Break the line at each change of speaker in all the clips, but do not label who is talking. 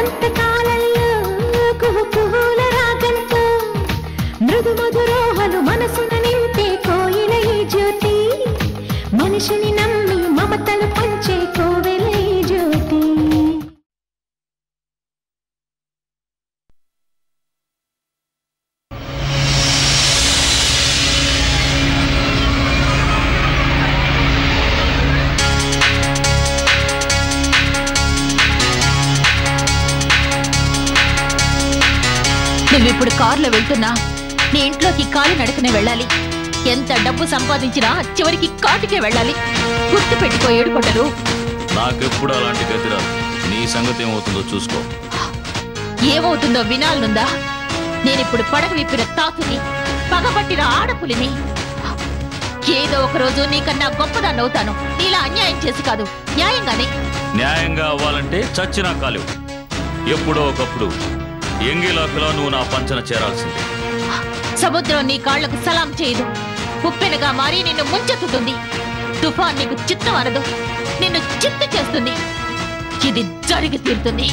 సంతకాలలో కుహు కుహుల రాగంతో మృదు మధురోహలు మనసున నింపే కోయిల ఈ జ్యోతి మనిషిని నమ్మి మమతలు పంచే కోవెల ఈ జ్యోతి
నువ్విప్పుడు కారులో వెళ్తున్నా నీ ఇంట్లోకి కాలి నడకనే వెళ్ళాలి ఎంత డబ్బు సంపాదించినా చివరికి కాటుకే వెళ్ళాలి గుర్తు పెట్టుకో ఏడుకొండలు
నాకెప్పుడు అలాంటి గతి రాదు నీ సంగతి ఏమవుతుందో చూసుకో
ఏమవుతుందో వినాలనుందా నేనిప్పుడు పడగ విప్పిన తాతుని పగబట్టిన ఆడపులిని ఏదో ఒక రోజు నీకన్నా గొప్పదాన్ని అవుతాను నీలా అన్యాయం చేసి కాదు న్యాయంగానే
న్యాయంగా అవ్వాలంటే చచ్చినా కాలేవు ఎప్పుడో ఒకప్పుడు ఎంగిలాకులా నువ్వు నా పంచన చేరాల్సిందే
సముద్రం నీ కాళ్లకు సలాం చేయదు ఉప్పెనగా మారి నిన్ను ముంచెత్తుతుంది తుఫాన్ నీకు చిత్తం అనదు నిన్ను చిత్తు చేస్తుంది ఇది జరిగి తీరుతుంది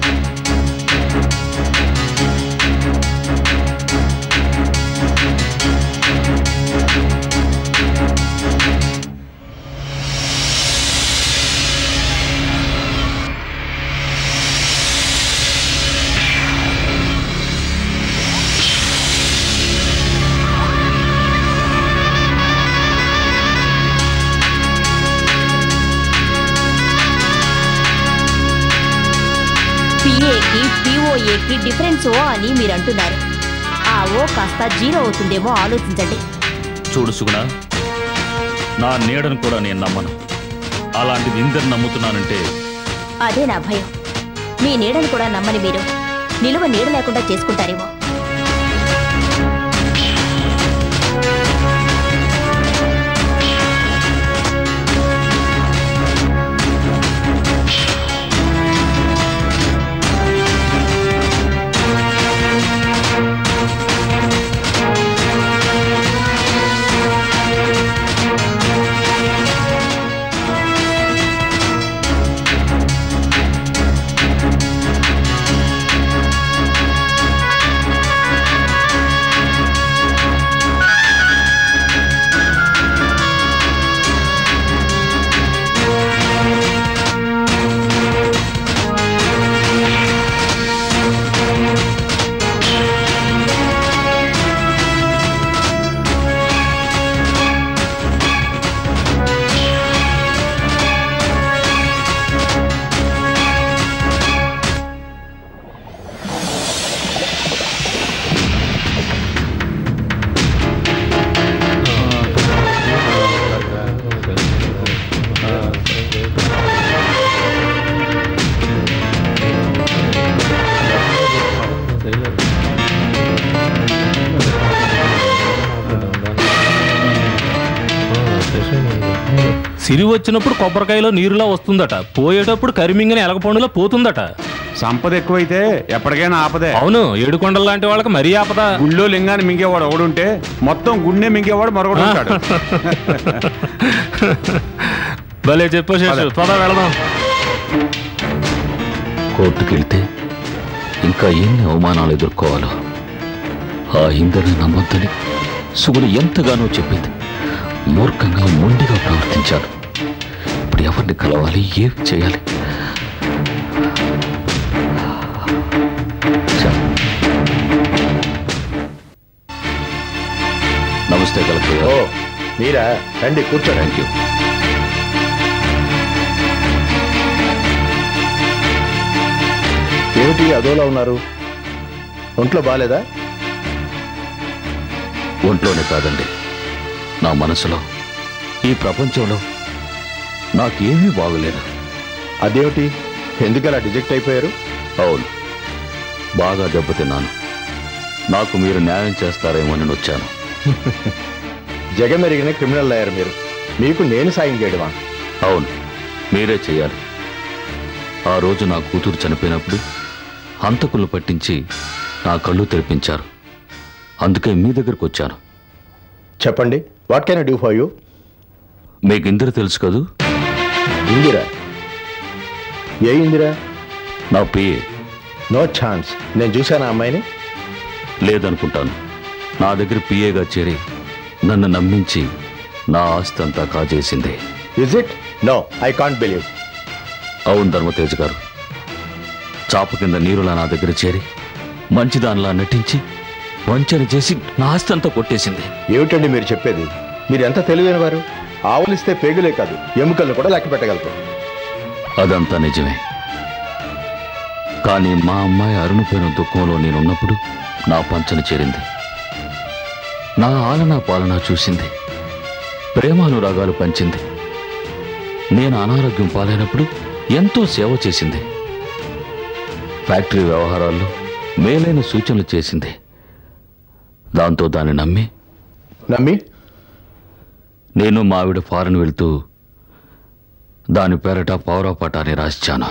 పిఏకి పిఓఏకి డిఫరెన్స్ ఓ అని మీరు అంటున్నారు ఆ ఓ కాస్త జీరో అవుతుందేమో ఆలోచించండి
చూడు సుగుణ నా నీడను కూడా నేను నమ్మను అలాంటిది ఇందరు నమ్ముతున్నానంటే
అదే నా భయం మీ నీడని కూడా నమ్మని మీరు నిలువ నీడ లేకుండా చేసుకుంటారేమో
సిరి వచ్చినప్పుడు కొబ్బరికాయలో నీరులా వస్తుందట పోయేటప్పుడు కరిమింగిన ఎలగపండులో పోతుందట
సంపద ఎక్కువైతే ఎప్పటికైనా ఆపదే
అవును ఏడుకొండల లాంటి వాళ్ళకి మరీ ఆపదా
గుళ్ళో లింగాన్ని మింగేవాడు ఒకడుంటే మొత్తం గుండె మింగేవాడు మరొకడు ఉంటాడు
భలే చెప్పు శేషు పద వెళదాం
కోర్టుకెళ్తే ఇంకా ఎన్ని అవమానాలు ఎదుర్కోవాలో ఆ ఇందరిని నమ్మొద్దని సుగుడు ఎంతగానో చెప్పింది మూర్ఖంగా మొండిగా ప్రవర్తించాను ఇప్పుడు ఎవరిని కలవాలి ఏం చేయాలి ఛ. నమస్తే కలెక్టర్
ఓ
గారు
మీరా రండి కూర్చోండి
థ్యాంక్ యూ
ఏమిటి అదోలా ఉన్నారు ఒంట్లో బాగాలేదా
ఒంట్లోనే కాదండి నా మనసులో ఈ ప్రపంచంలో నాకేమీ బాగలేదు
అదేమిటి ఎందుకు అలా డిజెక్ట్ అయిపోయారు
అవును బాగా దెబ్బతిన్నాను నాకు మీరు న్యాయం చేస్తారేమోనని వచ్చాను
జగమెరిగిన క్రిమినల్ లాయర్ మీరు మీకు నేను సాయం చేయడమా
అవును మీరే చేయాలి ఆ రోజు నా కూతురు చనిపోయినప్పుడు హంతకులు పట్టించి నా కళ్ళు తెరిపించారు అందుకే మీ దగ్గరకు వచ్చాను
చెప్పండి what can do for you
మీకు ఇందరు తెలుసు కదూ
ఇందిరా ఏ ఇందిరా
నా పిఏ
నో ఛాన్స్ నేను చూశాను ఆ అమ్మాయిని
లేదనుకుంటాను నా దగ్గర పిఏగా చేరి నన్ను నమ్మించి నా ఆస్తి అంతా కాజేసింది
is it no I can't believe
అవును ధర్మతేజ్ గారు చాప కింద నీరులా నా దగ్గర చేరి మంచిదానిలా నటించి వంచన చేసి నా ఆస్తి అంతా కొట్టేసింది
ఏమిటండి మీరు చెప్పేది మీరు ఎంత తెలివైన వారు ఆవులిస్తే పేగులే కాదు ఎముకలను కూడా లెక్క పెట్టగలరు
అదంతా నిజమే కానీ మా అమ్మాయి అరుణుపోయిన దుఃఖంలో నేనున్నప్పుడు నా పంచన చేరింది నా ఆలనా పాలన చూసింది ప్రేమానురాగాలు పంచింది నేను అనారోగ్యం పాలైనప్పుడు ఎంతో సేవ చేసింది ఫ్యాక్టరీ వ్యవహారాల్లో మేలైన సూచనలు చేసింది దాంతో దాన్ని నమ్మి
నమ్మి
నేను మా ఆవిడ ఫారెన్ వెళ్తూ దాని పేరట పౌరపటాన్ని రాసిచ్చాను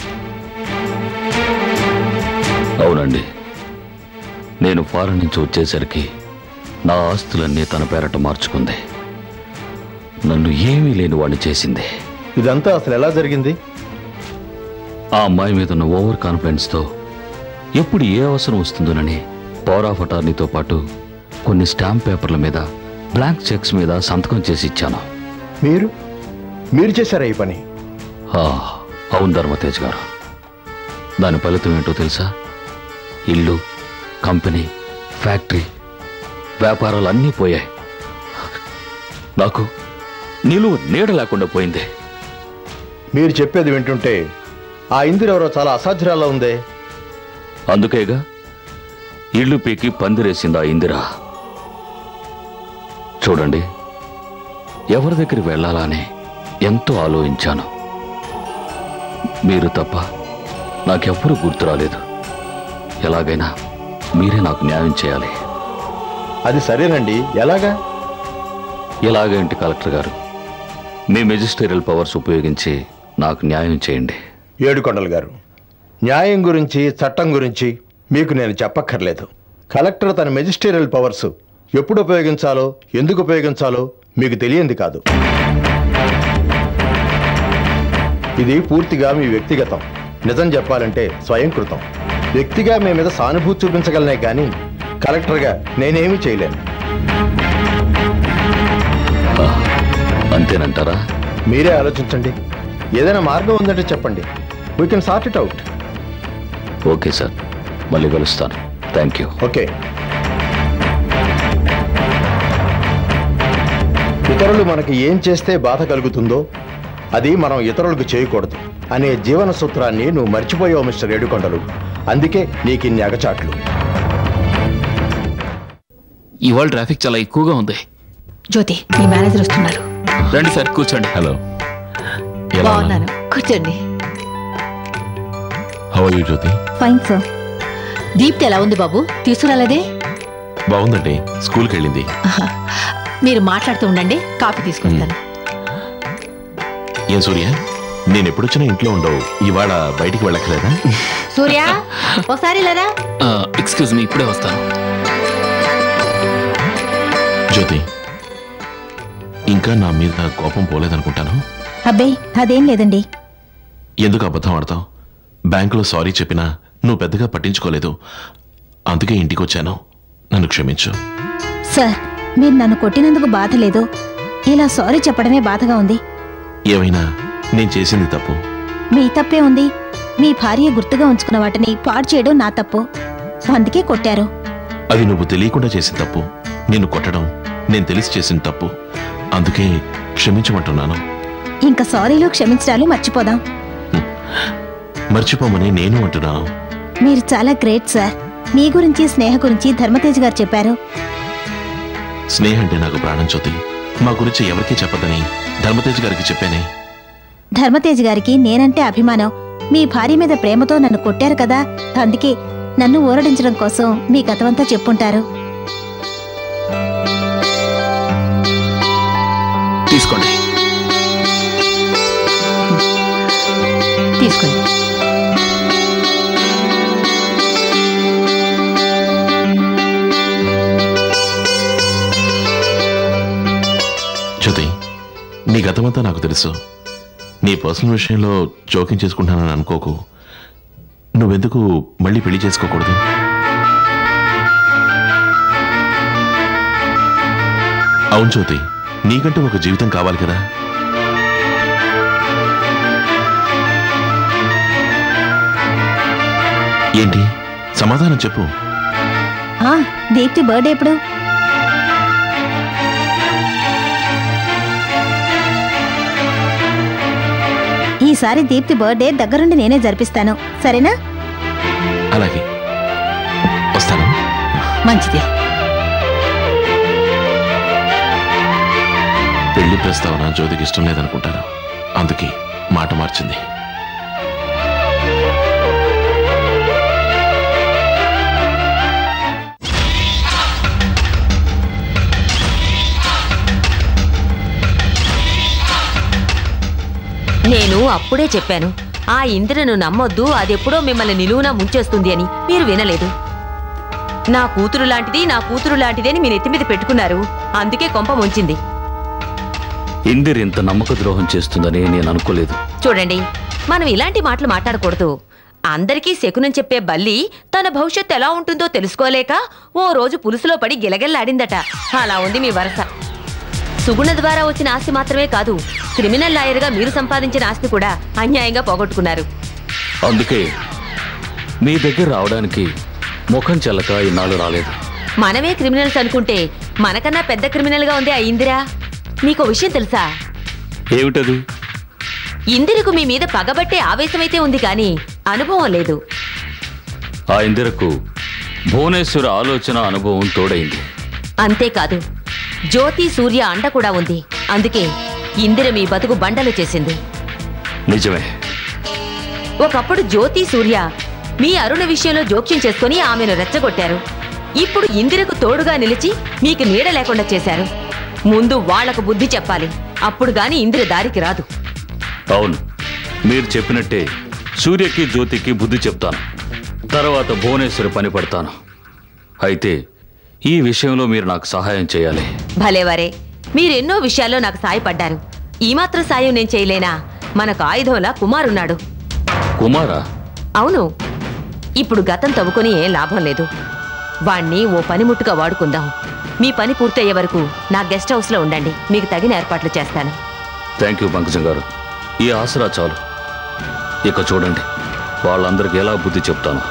అవునండి నేను ఫారెన్ నుంచి వచ్చేసరికి నా ఆస్తులన్నీ తన పేరట మార్చుకుంది నన్ను ఏమీ లేని వాడిని చేసింది
ఇదంతా అసలు ఎలా జరిగింది
ఆ అమ్మాయి మీద ఉన్న ఓవర్ కాన్ఫిడెన్స్తో ఎప్పుడు ఏ అవసరం వస్తుందోనని పౌరాఫటార్నీతో పాటు కొన్ని స్టాంప్ పేపర్ల మీద బ్లాంక్ చెక్స్ మీద సంతకం చేసి ఇచ్చాను
మీరు మీరు చేశారా ఈ పని
ఆ, అవును ధర్మతేజ్ గారు దాని ఫలితం ఏంటో తెలుసా ఇల్లు కంపెనీ ఫ్యాక్టరీ వ్యాపారాలు అన్నీ పోయాయి నాకు నిలువ నీడ లేకుండా పోయింది
మీరు చెప్పేది వింటుంటే ఆ ఇందిరెవరో చాలా అసాధ్యురాలా ఉందే
అందుకేగా ఇల్లు పీకి పందిరేసింది ఆ ఇందిరా చూడండి ఎవరి దగ్గరికి వెళ్ళాలా అని ఎంతో ఆలోచించాను మీరు తప్ప నాకెవ్వరూ గుర్తు రాలేదు ఎలాగైనా మీరే నాకు న్యాయం చేయాలి
అది సరేనండి ఎలాగా
ఎలాగేంటి కలెక్టర్ గారు మీ మెజిస్టేరియల్ పవర్స్ ఉపయోగించి నాకు న్యాయం చేయండి
ఏడుకొండలు గారు న్యాయం గురించి చట్టం గురించి మీకు నేను చెప్పక్కర్లేదు కలెక్టర్ తన మెజిస్టేరియల్ పవర్స్ ఎప్పుడు ఉపయోగించాలో ఎందుకు ఉపయోగించాలో మీకు తెలియంది కాదు ఇది పూర్తిగా మీ వ్యక్తిగతం నిజం చెప్పాలంటే స్వయంకృతం వ్యక్తిగా మీ మీద సానుభూతి చూపించగలనే కానీ కలెక్టర్గా నేనేమీ చేయలేను
అంతేనంటారా
మీరే ఆలోచించండి ఏదైనా మార్గం ఉందంటే చెప్పండి we can sort it out
okay sir మళ్ళీ కలుస్తాను థ్యాంక్ యూ
ఓకే ఇతరులు మనకి ఏం చేస్తే బాధ కలుగుతుందో అది మనం ఇతరులకు చేయకూడదు అనే జీవన సూత్రాన్ని నువ్వు మర్చిపోయావు మిస్టర్ ఏడుకొండలు అందుకే నీకు ఇన్ని అగచాట్లు
ఇవాళ ట్రాఫిక్ చాలా ఎక్కువగా ఉంది
జ్యోతి మీ మేనేజర్ వస్తున్నారు
రండి సార్ కూర్చోండి
హలో
బాగున్నాను కూర్చోండి
how you Jyothi
fine sir
Deepthi ఎలా ఉంది బాబు తీసుకురాలేదే
బాగుందండి స్కూల్కి వెళ్ళింది
మీరు మాట్లాడుతూ ఉండండి కాఫీ తీసుకొస్తాను
ఏం సూర్య నేను ఎప్పుడొచ్చినా ఇంట్లో ఉండవు ఇవాళ బయటికి వెళ్ళక్కలేదా
సూర్య ఒకసారి లేదా
ఎక్స్క్యూజ్ మీ ఇప్పుడే వస్తాను
జ్యోతి ఇంకా నా మీద కోపం పోలేదనుకుంటాను
అబ్బే అదేం లేదండి
ఎందుకు అబద్ధం ఆడతావు బ్యాంకులో సారీ చెప్పినా నువ్వు పెద్దగా పట్టించుకోలేదు అందుకే ఇంటికి వచ్చాను నన్ను క్షమించు
సార్ మీరు నన్ను కొట్టినందుకు బాధ లేదు ఇలా సారీ చెప్పడమే బాధగా ఉంది
ఏమైనా నేను చేసింది తప్పు
మీ తప్పే ఉంది మీ భార్య గుర్తుగా ఉంచుకున్న వాటిని పాడు చేయడం నా తప్పు అందుకే కొట్టారు
అది నువ్వు తెలియకుండా చేసిన తప్పు నిన్ను కొట్టడం నేను తెలిసి చేసిన తప్పు అందుకే క్షమించమంటున్నాను
ఇంకా సారీలు క్షమించడాలు మర్చిపోదాం
మర్చిపోమని నేను అంటున్నాను
మీరు చాలా గ్రేట్ సార్ మీ గురించి స్నేహ గురించి ధర్మతేజ్ గారు చెప్పారు
స్నేహ అంటే నాకు ప్రాణం జ్యోతి మా గురించి ఎవరికీ చెప్పదని ధర్మతేజ్ గారికి చెప్పానే
ధర్మతేజ్ గారికి నేనంటే అభిమానం మీ భార్య మీద ప్రేమతో నన్ను కొట్టారు కదా అందుకే నన్ను ఊరడించడం కోసం మీ గతమంతా చెప్పుంటారు
తీసుకోండి
తీసుకోండి
జ్యోతి నీ గతమంతా నాకు తెలుసు నీ పర్సనల్ విషయంలో జోక్యం చేసుకుంటానని అనుకోకు నువ్వెందుకు మళ్ళీ పెళ్లి చేసుకోకూడదు అవును జ్యోతి నీకంటూ ఒక జీవితం కావాలి కదా ఏంటి సమాధానం చెప్పు
ఆ, దీప్తి బర్త్డే ఎప్పుడు ఈసారి దీప్తి బర్త్డే దగ్గరుండి నేనే జరిపిస్తాను సరేనా
అలాగే వస్తాను
మంచిది
పెళ్లి ప్రస్తావన జ్యోతికి ఇష్టం లేదనుకుంటాను అందుకే మాట మార్చింది
నేను అప్పుడే చెప్పాను ఆ ఇంద్రను నమ్మొద్దు అదెప్పుడో మిమ్మల్ని నిలువునా ముంచేస్తుంది అని మీరు వినలేదు నా కూతురు లాంటిది నా కూతురు లాంటిది అని మీ నెత్తి మీద పెట్టుకున్నారు అందుకే కొంప ముంచింది
ఇందిర్ ఇంత నమ్మక ద్రోహం చేస్తుందని నేను అనుకోలేదు
చూడండి మనం ఇలాంటి మాటలు మాట్లాడకూడదు అందరికీ శకునం చెప్పే బల్లి తన భవిష్యత్తు ఎలా ఉంటుందో తెలుసుకోలేక ఓ రోజు పులుసులో పడి గిలగిల్లాడిందట అలా ఉంది మీ వరస సుగుణ ద్వారా వచ్చిన ఆస్తి మాత్రమే కాదు క్రిమినల్ లాయర్గా మీరు సంపాదించిన ఆస్తి కూడా అన్యాయంగా పోగొట్టుకున్నారు
అందుకే మీ దగ్గర రావడానికి ముఖం చెల్లక ఇన్నాళ్ళు రాలేదు
మనమే క్రిమినల్స్ అనుకుంటే మనకన్నా పెద్ద క్రిమినల్గా ఉంది ఆ ఇందిరా మీకు విషయం తెలుసా
ఏమిటది
ఇందిరకు మీ మీద పగబట్టే ఆవేశమైతే ఉంది కానీ అనుభవం లేదు
ఆ ఇందిరకు భువనేశ్వర ఆలోచన అనుభవం తోడైంది
అంతేకాదు జ్యోతి సూర్య అండ కూడా ఉంది అందుకే ఇందిర మీ బతుకు బండలు చేసింది
నిజమే
ఒకప్పుడు జ్యోతి సూర్య మీ అరుణ విషయంలో జోక్యం చేసుకుని ఆమెను రెచ్చగొట్టారు ఇప్పుడు ఇందిరకు తోడుగా నిలిచి మీకు నీడ లేకుండా చేశారు ముందు వాళ్లకు బుద్ధి చెప్పాలి అప్పుడు గాని ఇందిర దారికి రాదు
అవును మీరు చెప్పినట్టే సూర్యకి జ్యోతికి బుద్ధి చెప్తాను తర్వాత భువనేశ్వరి పని పడతాను అయితే ఈ విషయంలో మీరు నాకు సహాయం చేయాలి
భలేవరే మీరెన్నో విషయాల్లో నాకు సాయపడ్డారు ఈ మాత్రం సాయం నేను చేయలేనా మనకు ఆయుధంలా కుమారున్నాడు
కుమారా
అవును ఇప్పుడు గతం తవ్వుకొని ఏం లాభం లేదు వాణ్ణి ఓ పనిముట్టుగా వాడుకుందాం మీ పని పూర్తయ్యే వరకు నా గెస్ట్ హౌస్లో ఉండండి మీకు తగిన ఏర్పాట్లు చేస్తాను
థ్యాంక్ యూ పంకజం గారు ఈ ఆసరా చాలు ఇక చూడండి వాళ్ళందరికీ ఎలా బుద్ధి చెప్తాను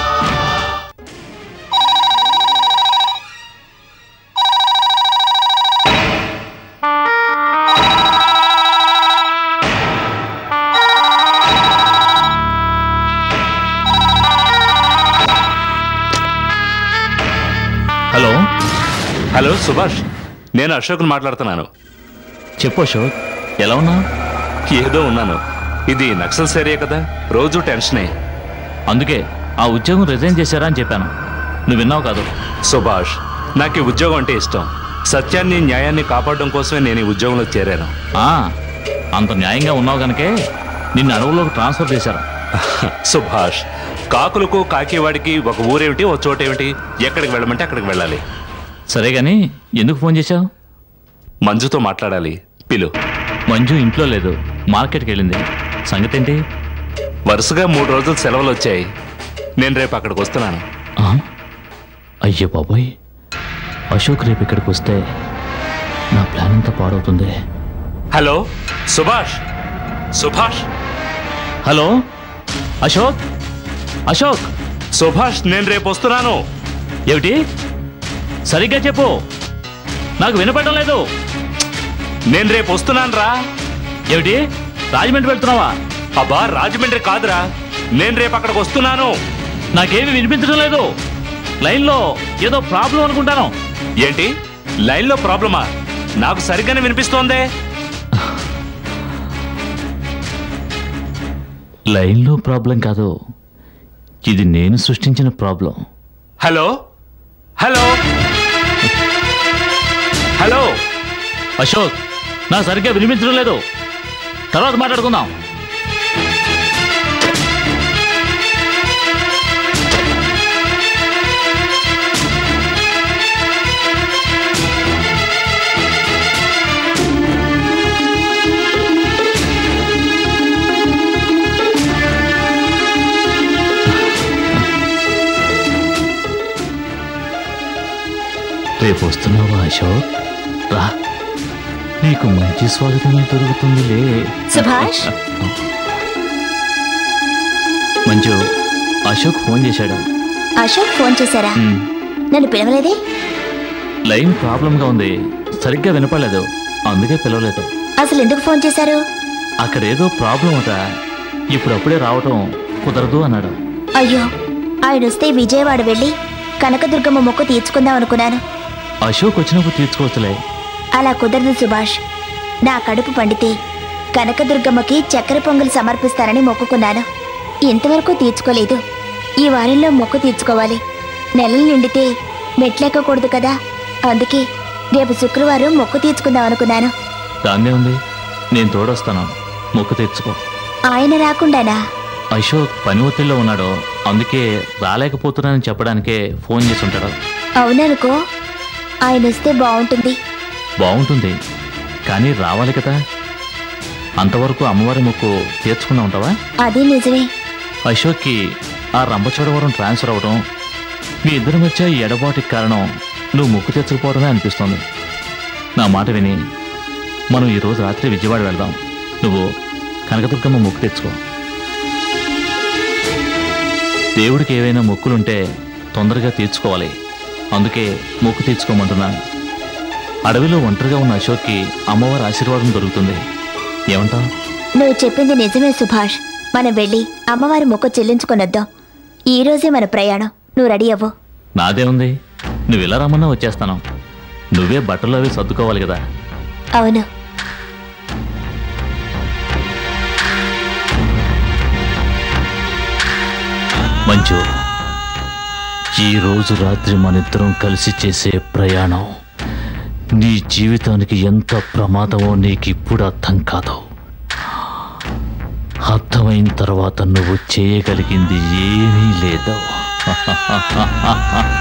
హలో
హలో సుభాష్ నేను అశోక్ని మాట్లాడుతున్నాను
చెప్పు అశోక్ ఎలా ఉన్నా
ఏదో ఉన్నాను ఇది నక్సల్స్ ఏరియా కదా రోజు టెన్షనే
అందుకే ఆ ఉద్యోగం రిజైన్ చేశారా అని చెప్పాను నువ్వు విన్నావు కాదు
సుభాష్ నాకు ఈ ఉద్యోగం అంటే ఇష్టం సత్యాన్ని న్యాయాన్ని కాపాడడం కోసమే నేను ఈ ఉద్యోగంలో చేరాను
ఆ, అంత న్యాయంగా ఉన్నావు గనకే నిన్ను అడవులోకి ట్రాన్స్ఫర్ చేశారు
సుభాష్ కాకులకు కాకివాడికి ఒక ఊరేమిటి ఒక చోటేమిటి ఎక్కడికి వెళ్ళమంటే అక్కడికి వెళ్ళాలి
సరే గాని ఎందుకు ఫోన్ చేశావు
మంజుతో మాట్లాడాలి పిలు
మంజు ఇంట్లో లేదు మార్కెట్కి వెళ్ళింది సంగతి ఏంటి
వరుసగా మూడు రోజులు సెలవులు వచ్చాయి నేను రేపు అక్కడికి వస్తున్నాను
ఆ? అయ్యో బాబోయ్ అశోక్ రేపు ఇక్కడికి వస్తే నా ప్లాన్ అంతా పాడవుతుంది
హలో సుభాష్ సుభాష్
హలో అశోక్ అశోక్
సుభాష్ నేను రేపు వస్తున్నాను
ఏమిటి సరిగ్గా చెప్పు నాకు వినపడడం లేదు
నేను రేపు వస్తున్నాను రా
ఏమిటి రాజమండ్రి వెళ్తున్నావా
అబ్బా రాజమండ్రి కాదురా నేను రేపు అక్కడికి వస్తున్నాను
నాకేమీ వినిపించడం లేదు లైన్లో ఏదో ప్రాబ్లం అనుకుంటాను
ఏంటి లైన్లో ప్రాబ్లమా నాకు సరిగ్గానే వినిపిస్తోందే
లైన్లో ప్రాబ్లం కాదు ఇది నేను సృష్టించిన problem
hello hello hello
Ashok నా సరిగ్గా వినిపించడం లేదు తర్వాత మాట్లాడుకుందాం రేపు వస్తున్నావా అశోక్ రా నీకు మంచి స్వాగతమే దొరుకుతుందిలే
సుభాష్
మంజు అశోక్ ఫోన్ చేశాడు
అశోక్ ఫోన్ చేశారా
ఉమ్,
నన్ను పిలవలేదే
లైన్ ప్రాబ్లంగా ఉంది సరిగ్గా వినపడలేదు అందుకే పిలవలేదు
అసలు ఎందుకు ఫోన్ చేశారు
అక్కడ ఏదో ప్రాబ్లం అట ఇప్పుడప్పుడే రావటం కుదరదు అన్నాడు
అయ్యో ఆయన వస్తే విజయవాడ వెళ్ళి కనకదుర్గమ్మ మొక్కు తీర్చుకుందాం అనుకున్నాను
అశోక్ వచ్చినప్పుడు తీర్చుకోవచ్చులే
అలా కుదరదు సుభాష్ నా కడుపు పండితే కనకదుర్గమ్మకి చక్కెర పొంగల్ సమర్పిస్తానని మొక్కుకున్నాను ఇంతవరకు తీర్చుకోలేదు ఈ వారంలో మొక్కు తీర్చుకోవాలి నెలలు నిండితే మెట్లెక్కకూడదు కదా అందుకే రేపు శుక్రవారం మొక్కు తీర్చుకుందాం అనుకున్నాను
దాన్నే ఉంది నేను తోడొస్తాను మొక్కు తెచ్చుకో
ఆయన రాకుండానా
అశోక్ పని ఒత్తిడిలో ఉన్నాడు అందుకే రాలేకపోతున్నానని చెప్పడానికే ఫోన్ చేసి ఉంటాడు
అవుననుకో ఆయన వస్తే బాగుంటుంది
బాగుంటుంది కానీ రావాలి కదా అంతవరకు అమ్మవారి మొక్కు తీర్చుకున్నా ఉంటావా
అది నిజమే
అశోక్కి ఆ రంపచోడవరం ట్రాన్స్ఫర్ అవ్వడం మీ ఇద్దరి మధ్య ఈ ఎడబాటుకి కారణం నువ్వు మొక్కు తెచ్చుకుపోవడమే అనిపిస్తోంది నా మాట విని మనం ఈరోజు రాత్రి విజయవాడ వెళ్దాం నువ్వు కనకదుర్గమ్మ మొక్కు తెచ్చుకో దేవుడికి ఏవైనా మొక్కులుంటే తొందరగా తీర్చుకోవాలి అందుకే మొక్కు తీర్చుకోమంటున్నాను అడవిలో ఒంటరిగా ఉన్న అశోక్కి అమ్మవారి ఆశీర్వాదం దొరుకుతుంది ఏమంటావు
నువ్వు చెప్పింది నిజమే సుభాష్ మనం వెళ్ళి అమ్మవారి మొక్కు చెల్లించుకొనొద్దాం ఈ రోజే మన ప్రయాణం నువ్వు రెడీ అవ్వు
నాదే ఉంది నువ్వు ఇలా రమ్మన్నా వచ్చేస్తాను నువ్వే బట్టలు అవి సర్దుకోవాలి కదా
అవును
మంచు ఈ రోజు రాత్రి మనిద్దరం కలిసి చేసే ప్రయాణం నీ జీవితానికి ఎంత ప్రమాదమో నీకు ఇప్పుడు అర్థం కాదు అర్థమైన తర్వాత నువ్వు చేయగలిగింది ఏమీ లేదు